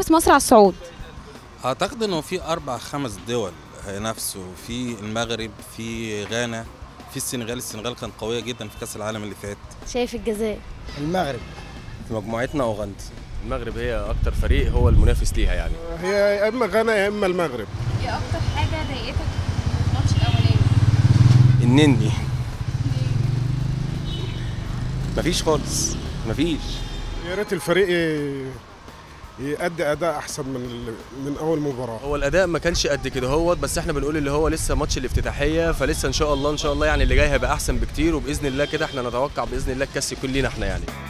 تنافس مصر على الصعود اعتقد انه في اربع خمس دول هينافسوا في المغرب في غانا في السنغال السنغال كانت قويه جدا في كاس العالم اللي فات شايف الجزائر المغرب في مجموعتنا اوغندا المغرب هي اكتر فريق هو المنافس ليها يعني هي يا اما غانا يا اما المغرب ايه اكتر حاجه ضايقتك في الماتش الاولاني النني مفيش خالص مفيش يا ريت الفريق ي- يأدي اداء احسن من ال- من اول مباراه هو الاداء ما كانش قد كده هو بس احنا بنقول اللي هو لسه ماتش الافتتاحيه فلسه ان شاء الله ان شاء الله يعني اللي جاي هيبقى احسن بكتير وباذن الله كده احنا نتوقع باذن الله الكاس يكون لينا احنا يعني